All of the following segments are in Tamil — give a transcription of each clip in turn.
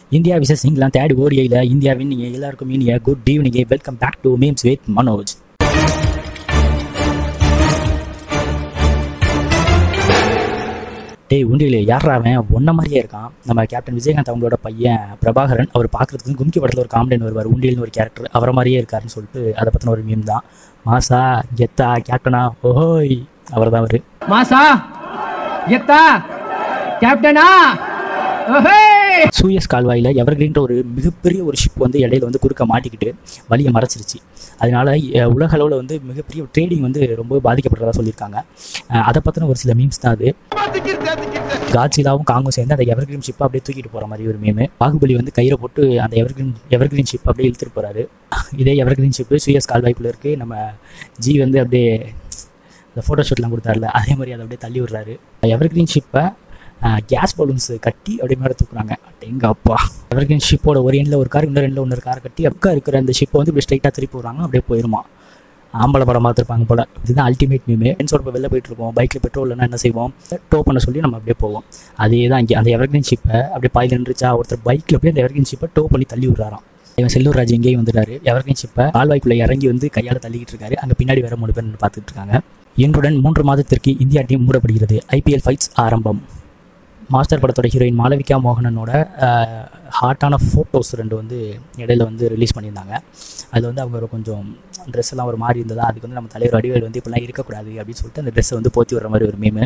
இந்தியா விசஸ் இங்கிலாந்து தேர்ட் ஓடிஐயில் இந்தியாவின் நீங்கள் எல்லாருக்கும் இனிய good evening welcome back to memes with Manoj டேய் உண்டியிலே யாரா அவன் ஒன்ன மாதிரியே இருக்கான் நம்ம கேப்டன் விஜயகாந்த் அவங்களோட பையன் பிரபாகரன் அவர் பார்க்கறதுக்கு கும்கி படத்தில் ஒரு காமெடியன் வருவார் உண்டியல்னு ஒரு கேரக்டர் அவரை மாதிரியே இருக்காருன்னு சொல்லிட்டு அதை பற்றின ஒரு மீம் தான் மாசா கெத்தா கேப்டனா ஓஹோய் அவர் தான் அவர் மாசா எத்தா கேப்டனா ஓஹே சூயஸ் கால்வாயில் எவர்கிரீன்ற ஒரு மிகப்பெரிய ஒரு ஷிப் வந்து இடையில வந்து குறுக்க மாட்டிக்கிட்டு வழியை மறைச்சிருச்சு அதனால அஹ், உலக அளவில் வந்து மிகப்பெரிய ட்ரேடிங் வந்து ரொம்ப பாதிக்கப்படுறதா சொல்லியிருக்காங்க அஹ், அதை பற்றின ஒரு சில மீம்ஸ் தான் அது காட்சிலாவும் காங்கும் சேர்ந்து அந்த எவர்கிரீன் ஷிப்பை அப்படியே தூக்கிட்டு போகிற மாதிரி ஒரு மீமு பாகுபலி வந்து கயிறை போட்டு அந்த எவர்கிரீன் எவர்கிரீன் ஷிப் அப்படியே இழுத்துட்டு போகிறாரு இதே எவர்கிரீன் ஷிப்பு சூயஸ் கால்வாய்க்குள்ள இருக்குது நம்ம ஜி வந்து அப்படியே இந்த ஃபோட்டோ ஷூட்லாம் கொடுத்தாருல அதே மாதிரி அதை அப்படியே தள்ளி விடுறாரு எவர்கிரீன் ஷிப்பை கேஸ் பலூன்ஸ் கட்டி அப்படியே மேலே தூக்குறாங்க எங்க அப்பா எவர்கிரீன் ஷிப்போட ஒரு எண்டில் ஒரு கார் இன்னொரு எண்டில் இன்னொரு கார் கட்டி அக்கா இருக்கிற அந்த ஷிப்பை வந்து இப்படி ஸ்ட்ரைட்டாக திருப்பி விடுறாங்க அப்படியே போயிருமா ஆம்பளை படம் பார்த்துருப்பாங்க போல இதுதான் அல்டிமேட் மீமே ஃப்ரெண்ட்ஸோட இப்போ வெளில போயிட்டு இருப்போம் பைக்கில் பெட்ரோல் இல்லைன்னா என்ன செய்வோம் டோ பண்ண சொல்லி நம்ம அப்படியே போவோம் அதே தான் இங்கே அந்த எவர்கிரீன் ஷிப்பை அப்படியே பாயில் நின்றுச்சா ஒருத்தர் பைக்கில் போய் அந்த எவர்கிரீன் ஷிப்பை டோ பண்ணி தள்ளி விடுறாராம் இவன் செல்லூர் ராஜ் எங்கேயும் வந்துட்டாரு எவர்கிரீன் ஷிப்பை கால்வாய்க்குள்ளே இறங்கி வந்து கையால் தள்ளிக்கிட்டு இருக்காரு அங்கே பின்னாடி வேற மூணு பேர் நின்னு பார்த்துட்டு இருக்காங்க இன்றுடன் மூன்று மாதத்திற்கு இந்தியா டீம் மூடப்படுகிறது ஐபிஎல் ஃபைட்ஸ் ஆரம்பம் மாஸ்டர் படத்தோட ஹீரோயின் மாளவிகா மோகனனோட ஹாட்டான ஃபோட்டோஸ் ரெண்டு வந்து இடையில வந்து ரிலீஸ் பண்ணியிருந்தாங்க அதில் வந்து அவங்க ஒரு கொஞ்சம் ட்ரெஸ் எல்லாம் ஒரு மாதிரி இருந்ததா அதுக்கு வந்து நம்ம தலைவர் வடிவேல் வந்து இப்படிலாம் இருக்கக்கூடாது அப்படின்னு சொல்லிட்டு அந்த ட்ரெஸ்ஸை வந்து போத்தி வர மாதிரி ஒரு மீமு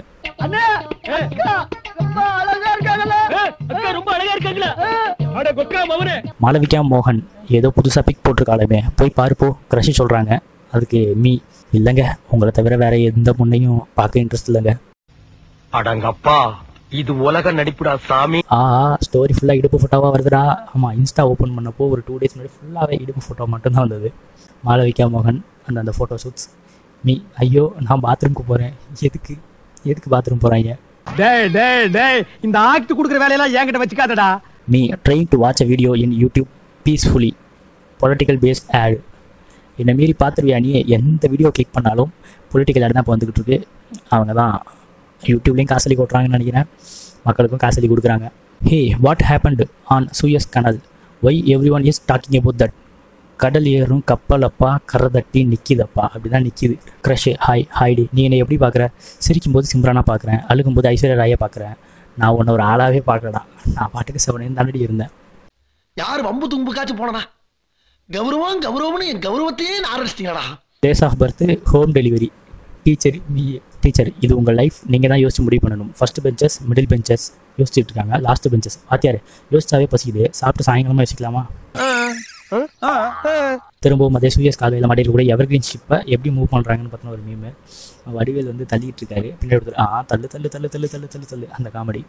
மாளவிகா மோகன் ஏதோ புதுசாக பிக் போட்டிருக்காளுமே போய் பாருப்போ க்ரஷி சொல்கிறாங்க அதுக்கு மீ இல்லைங்க உங்களை தவிர வேற எந்த பொண்ணையும் பார்க்க இன்ட்ரெஸ்ட் இல்லைங்க அடங்கப்பா இது உலக நடிப்புடா சாமி ஆ ஸ்டோரி ஃபுல்லாக இடுப்பு ஃபோட்டோவாக வருதுடா ஆமாம் இன்ஸ்டா ஓப்பன் பண்ணப்போ ஒரு டூ டேஸ் முன்னாடி ஃபுல்லாகவே இடுப்பு ஃபோட்டோ மட்டும்தான் வந்தது மாளவிகா மோகன் அந்த அந்த ஃபோட்டோ ஷூட்ஸ் மீ ஐயோ நான் பாத்ரூம்க்கு போகிறேன் எதுக்கு எதுக்கு பாத்ரூம் போகிறாங்க டேய் டேய் டேய் இந்த ஆக்ட் குடுக்குற வேலையெல்லாம் என்கிட்ட வச்சுக்காதடா me trying to watch a video in YouTube peacefully political paste ad என்னை மீறி பார்த்துருவியா நீ எந்த வீடியோ கிளிக் பண்ணாலும் பொலிட்டிக்கல் ஆட் தான் இப்போ வந்துக்கிட்டு இருக்கு அவங்க தான் யூடியூப்லேயும் காசலி கொட்டுறாங்கன்னு நினைக்கிறேன் மக்களுக்கும் காசலி கொடுக்குறாங்க hey what happened on Suez canal why every one is talking about that கடல் ஏறும் கப்பலப்பா கரை தட்டி நிற்கிதப்பா அப்படி தான் நிற்கிது க்ரஷ் ஹாய் ஹாய்டி நீ என்னை எப்படி பார்க்குற சிரிக்கும்போது சிம்ரானா பார்க்குறேன் அழுகும்போது ஐஸ்வர்யா ராயை பார்க்குறேன் நான் உன்னை ஒரு ஆளாகவே பார்க்கலடா நான் பாட்டுக்கு செவனேன்னு தாண்டி இருந்தேன் யாரு வம்பு தும்புக்காச்சும் போனனா கௌரவம் கௌரவம்னு என் கௌரவத்தையே ஆரம்பிச்சிட்டீங்களா days of birth home delivery teacher BA teacher இது உங்கள் லைஃப் நீங்கள் தான் யோசிச்சு முடிவு பண்ணணும் ஃபர்ஸ்ட் பெஞ்சஸ் மிடில் பெஞ்சஸ் யோசிச்சுட்டு இருக்காங்க லாஸ்ட் பெஞ்சஸ் வாத்தியார் யோசிச்சாவே பசிக்குது சாப்பிட்டு சாயங்காலமாக யோசிக்கலாமா திரும்பவும் அதே சூயஸ் காலையில் மாட்டிட்டு கூட எவர்கிரீன் ஷிப்பை எப்படி மூவ் பண்ணுறாங்கன்னு பார்த்தா ஒரு மீமு வடிவேல் வந்து தள்ளிட்டு இருக்காரு பின்னாடி ஒருத்தர் ஆ தள்ளு தள்ளு தள்ளு தள்ளு தள்ளு தள்ளு தள்ளு அந்த காமெடி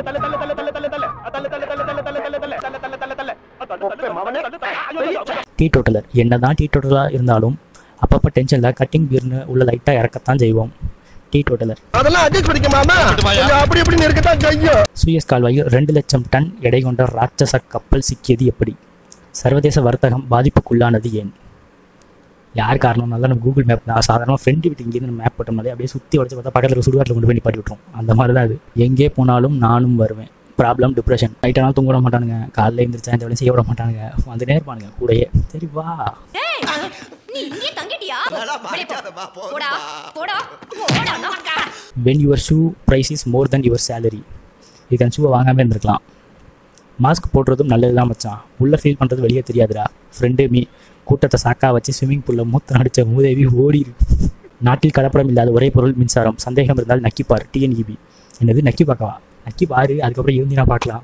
டீ டோட்டலர் என்னதான் டீ டோட்டலாக இருந்தாலும் அப்பப்போ டென்ஷனில் கட்டிங் பீர்னு உள்ள லைட்டாக இறக்கத்தான் செய்வோம் டீ டோட்டலர் அதெல்லாம் அட்ஜஸ்ட் பண்ணிக்க மாமா கொஞ்சம் அப்படி இப்படி இருக்கத்தான் செய்யும் சூயஸ் கால்வாயில் ரெண்டு லட்சம் டன் எடை கொண்ட ராட்சச கப்பல் சிக்கியது எப்படி சர்வதேச வர்த்தகம் பாதிப்புக்குள்ளானது ஏன் யார் காரணம்னால நம்ம கூகுள் மேப் நான் சாதாரணமாக ஃப்ரெண்டு வீட்டு இங்கேருந்து நம்ம மேப் போட்டோம்னாலே அப்படியே சுற்றி வளைச்சு பார்த்தா பக்கத்தில் சுடுகாட்டில் கொண்டு போய் நிப்பாட்டி விட்டுரும் அந்த மாதிரி தான் அது எங்கே போனாலும் நானும் வருவேன் ப்ராப்ளம் டிப்ரெஷன் நைட்டானாலும் தூங்க விட மாட்டானுங்க காலைல எழுந்திரிச்சா இந்த வேலையும் செய்ய விட மாட்டானுங்க வந்துட்டே இருப்பானுங்க கூடயே சரி வா நீ இங்கே தங்கிட்டியா வெளிய போ. போடா போடா போடா நாக்கா. When your shoe price is more then your salary இதுக்கு அந்த ஷூவை வாங்காமல் இருந்திருக்கலாம் மாஸ்க் போடுறதும் நல்லது தான் மச்சான் உள்ளே ஃபீல் பண்ணுறது வெளியே தெரியாதுடா ஃப்ரெண்டு மீ கூட்டத்தை சாக்கா வச்சு ஸ்விம்மிங் பூலில் மூத்த நடித்த மூதேவி ஓடி நாட்டில் கலப்படம் இல்லாத ஒரே பொருள் மின்சாரம் சந்தேகம் இருந்தால் நக்கிப்பார் டிஎன்இபி என்னது நக்கி பார்க்கவா நக்கி பாரு அதுக்கப்புறம் இருந்து நான் பார்க்கலாம்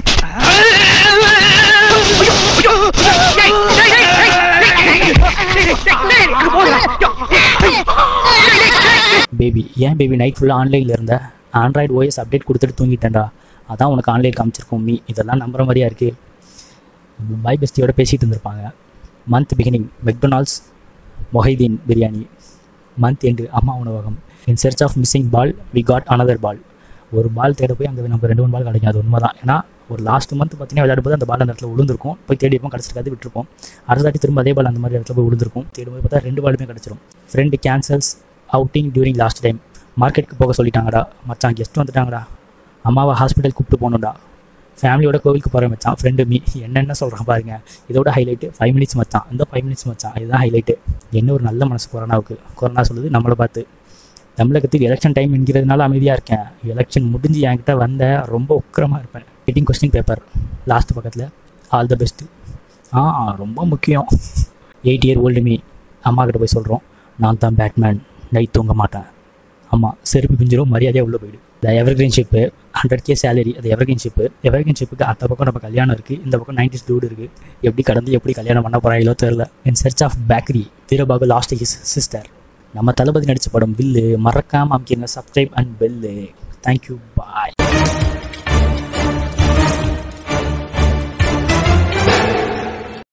பேபி ஏன் பேபி நைட் ஃபுல்லாக ஆன்லைனில் இருந்த ஆண்ட்ராய்டு ஓஎஸ் அப்டேட் கொடுத்துட்டு தூங்கிட்டேன்டா அதான் உனக்கு ஆன்லைன் காமிச்சிருக்கோம் மீ இதெல்லாம் நம்புற மாதிரியா இருக்குது பாய் பெஸ்டியோட பேசிகிட்டு இருந்திருப்பாங்க month beginning McDonald's Mohideen biryani month end Amma Unavagam in search of missing ball we got another ball ஒரு பால் தேட போய் அங்கே நம்ம ரெண்டு மூணு பால் கிடைக்கும் அது உண்மை தான் ஏன்னா ஒரு லாஸ்ட் மந்த் பார்த்தீங்கன்னா விளையாடும்போது அந்த பால் அந்த இடத்துல விழுந்திருக்கும் போய் தேடி இருப்போம் கிடச்சிருக்காது விட்டுருப்போம் அடுத்த தாட்டி திரும்ப அதே பால் அந்த மாதிரி இடத்துல போய் விழுந்திருக்கும் தேடும்போது பார்த்தா ரெண்டு பாலுமே கிடச்சிரும் friend cancels outing during last time மார்க்கெட்டுக்கு போக சொல்லிட்டாங்கடா மச்சான் கெஸ்ட் வந்துட்டாங்கடா அம்மாவை ஹாஸ்பிட்டல் கூப்பிட்டு போகணும்டா ஃபேமிலியோட கோவிலுக்கு போகிற மச்சான் ஃப்ரெண்டு மீ என்னென்ன சொல்கிறான் பாருங்க இதோட ஹைலைட்டு ஃபைவ் மினிட்ஸ் மச்சான் இந்த ஃபைவ் மினிட்ஸ் மச்சான் இதுதான் ஹைலைட்டு என்ன ஒரு நல்ல மனசு கொரோனாவுக்கு கொரோனா சொல்லுது நம்மளை பார்த்து தமிழகத்துக்கு எலெக்ஷன் டைம் என்கிறதுனால அமைதியாக இருக்கேன் எலெக்ஷன் முடிஞ்சு என்கிட்ட வந்த ரொம்ப உக்கிரமாக இருப்பேன் ஃபிட்டிங் கொஸ்டின் பேப்பர் லாஸ்ட் பக்கத்தில் ஆல் த பெஸ்ட்டு ஆ ரொம்ப முக்கியம் எயிட் இயர் ஓல்டு மீ அம்மா கிட்ட போய் சொல்கிறோம் நான் தான் பேட்மேன் நைட் தூங்க மாட்டேன் ஆமாம் செருப்பு பிஞ்சிரும் மரியாதையாக உள்ளே போயிடு இந்த எவர்கிரீன்ஷிப்பு ஹண்ட்ரட் கே சேலரி அது எவர்கிரீன்ஷிப்பு எவர்கிரீன்ஷிப்புக்கு அந்த பக்கம் நம்ம கல்யாணம் இருக்குது இந்த பக்கம் நைன்டிஸ் டூடு இருக்குது எப்படி கடந்து எப்படி கல்யாணம் பண்ண போகிறாங்களோ தெரில in search of bakery Veerabahu lost his sister நம்ம தளபதி நடித்த படம் வில்லு மறக்காமல் அமைக்கிங்க subscribe and bell thank you bye